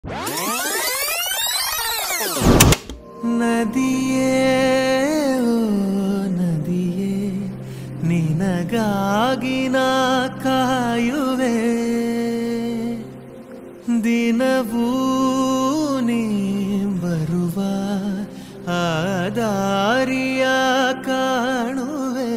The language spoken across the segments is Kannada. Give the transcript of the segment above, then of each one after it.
ನದಿಯೇ ಓ ನದಿಯೇ ನಿನಗಾಗಿ ನಾ ಕಾಯುವೆ ದಿನವೂ ನೀ ಬರುವ ಆ ದಾರಿಯ ಕಾಣುವೆ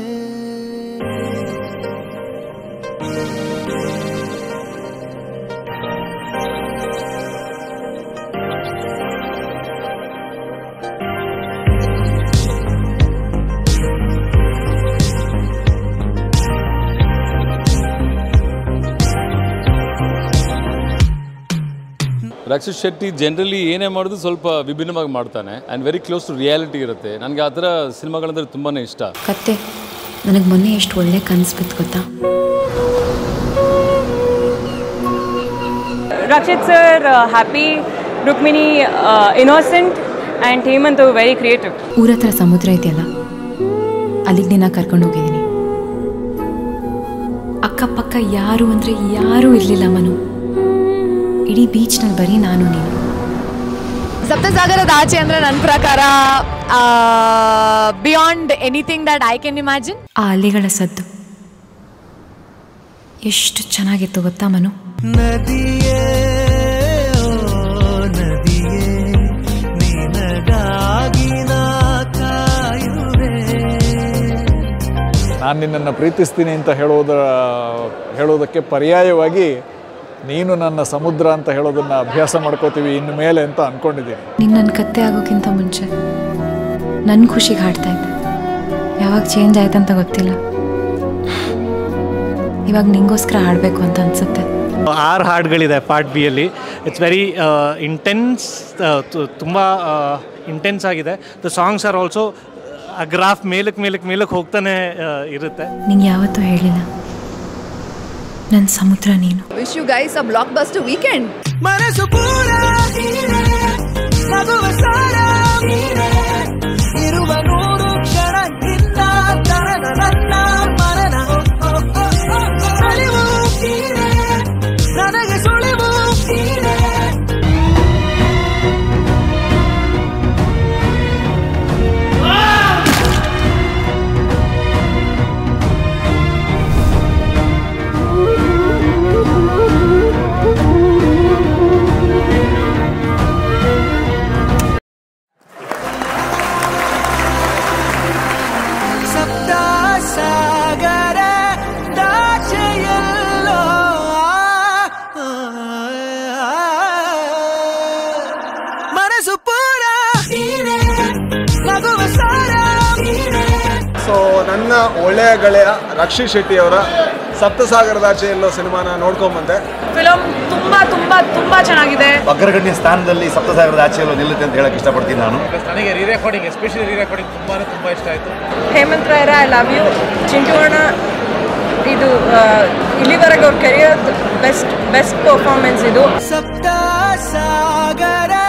ರಕ್ಷಿತ್ ಶೆಟ್ಟಿ ಜನರಲಿ ಏನೇ ಮಾಡೋದು ಸ್ವಲ್ಪ ವಿಭಿನ್ನವಾಗಿ ಮಾಡ್ತಾನೆ and very close to reality ಇರುತ್ತೆ ನನಗೆ ಆ ಥರ ಸಿನಿಮಾಗಳಂದ್ರೆ ತುಂಬಾ ಇಷ್ಟ ಕತ್ತೆ ನನಗೆ ಮೊನ್ನೆ ಎಷ್ಟು ಒಳ್ಳೆ ಕನಸು ಬಿತ್ತು ಗೊತ್ತಾ Rakshit sir, uh, happy, Rukmini, uh, innocent, and Hemant, uh, very creative. ಊರ ಹತ್ರ ಸಮುದ್ರ ಇದೆಯಲ್ಲ ಅಲ್ಲಿಗೆ ನಿನ್ನ ಕರ್ಕೊಂಡು ಹೋಗಿದ್ದೀನಿ ಅಕ್ಕಪಕ್ಕ ಯಾರು ಅಂದರೆ ಯಾರೂ ಇರಲಿಲ್ಲ ಮನು ಇಡೀ ಬೀಚ್ನಲ್ಲಿ ಬರೀ ನಾನು ನೀನು ಸಪ್ತಸಾಗರದ ಆಚೆ ಅಂದ್ರೆ ನನ್ನ ಪ್ರಕಾರ beyond anything that I can imagine ಆ ಅಲೆಗಳ ಸದ್ದು ಎಷ್ಟು ಚೆನ್ನಾಗಿತ್ತು ಗೊತ್ತಾ ಮನು ನದಿಯೇ ಓ ನದಿಯೇ ನಿನಗಾಗಿ ನಾ ಕಾಯುವೆ ನಾನು ನಿನ್ನನ್ನು ಪ್ರೀತಿಸ್ತೀನಿ ಅಂತ ಹೇಳೋದರ ಹೇಳೋದಕ್ಕೆ ಪರ್ಯಾಯವಾಗಿ ನೀನು ನನ್ನ ಸಮುದ್ರ ಅಂತ ಹೇಳೋದನ್ನು ಅಭ್ಯಾಸ ಮಾಡ್ಕೋತೀವಿ ಇನ್ನು ಮೇಲೆ ಅಂತ ಅಂದ್ಕೊಂಡಿದ್ದೀನಿ ನೀನು ನನ್ನ ಕತ್ತೆ ಆಗೋಕ್ಕಿಂತ ಮುಂಚೆ ನನ್ನ ಖುಷಿಗೆ ಹಾಡ್ತಾ ಇದ್ದೆ ಯಾವಾಗ ಚೇಂಜ್ ಆಯ್ತಂತ ಗೊತ್ತಿಲ್ಲ ಇವಾಗ ನಿಂಗೋಸ್ಕರ ಹಾಡಬೇಕು ಅಂತ ಅನ್ಸುತ್ತೆ ಆರು ಹಾಡುಗಳಿದೆ ಪಾರ್ಟ್ ಬಿ ಅಲ್ಲಿ ಇಟ್ಸ್ ವೆರಿ ಇಂಟೆನ್ಸ್ ತುಂಬ ಇಂಟೆನ್ಸ್ ಆಗಿದೆ ದ ಸಾಂಗ್ಸ್ ಆರ್ ಆಲ್ಸೋ ಆ ಗ್ರಾಫ್ ಮೇಲಕ್ಕೆ ಮೇಲಕ್ಕೆ ಮೇಲಕ್ಕೆ ಹೋಗ್ತಾನೆ ಆ, ಇರುತ್ತೆ ನಿಂಗೆ ಯಾವತ್ತೂ ಹೇಳಿಲ್ಲ ನನ್ನ ಸಮುದ್ರ ನೀನು wish you guys a blockbuster weekend ಮನಸ್ಸು ಪೂರ ನೀನೆ, ನಗುವ ಸಾರ ನೀನೆ, ಇರುವ ನೂರು ಕ್ಷಣ ನಿನ್ನ ತರನ ನನ್ನ ಮರಣ ಅಳಿವು ನೀನೆ, ನನಗೆ ಸುಳಿವು ನೀನೆ. ಸಪ್ತ ಸಾಗರ ದಾಚೆಯಲ್ಲೋ ಮನಸ್ಸು ಪೂರ ನೀನೆ, ನಗುವ ಸಾರ ನೀನೆ. ಸೊ ನನ್ನ ಒಳ್ಳೆಯ ಗೆಳೆಯ ರಕ್ಷಿತ್ ಶೆಟ್ಟಿ ಅವರ ಸಪ್ತಸಾಗರದಾಚೆ ಎಲ್ಲೋ ಸಿನಿಮಾನ ನೋಡ್ಕೊಂಬಂದೆ ಫಿಲಮ್ ತುಂಬಾ ತುಂಬಾ ತುಂಬಾ ಚೆನ್ನಾಗಿದೆ ಅಗ್ರಗಣ್ಯ ಸ್ಥಾನದಲ್ಲಿ ಸಪ್ತಸಾಗರದ ಆಚೆಯಲ್ಲೂ ನಿಲ್ಲುತ್ತೆ ಅಂತ ಹೇಳಕ್ ಇಷ್ಟಪಡ್ತೀನಿ ನಾನು ನನಗೆ re recording especially re recording ತುಂಬಾ ತುಂಬ ಇಷ್ಟ ಆಯಿತು ಹೇಮಂತ್ ರಾಯರ ಐ ಲವ್ ಯು ಚಿಂಟು ಅಣ್ಣ ಇದು ಆ, ಇಲ್ಲಿವರೆಗೆ ಅವ್ರ ಕೆರಿಯರ್ ಬೆಸ್ಟ್ ಬೆಸ್ಟ್ ಪರ್ಫಾರ್ಮೆನ್ಸ್ ಇದು ಸಪ್ತ ಸಾಗರ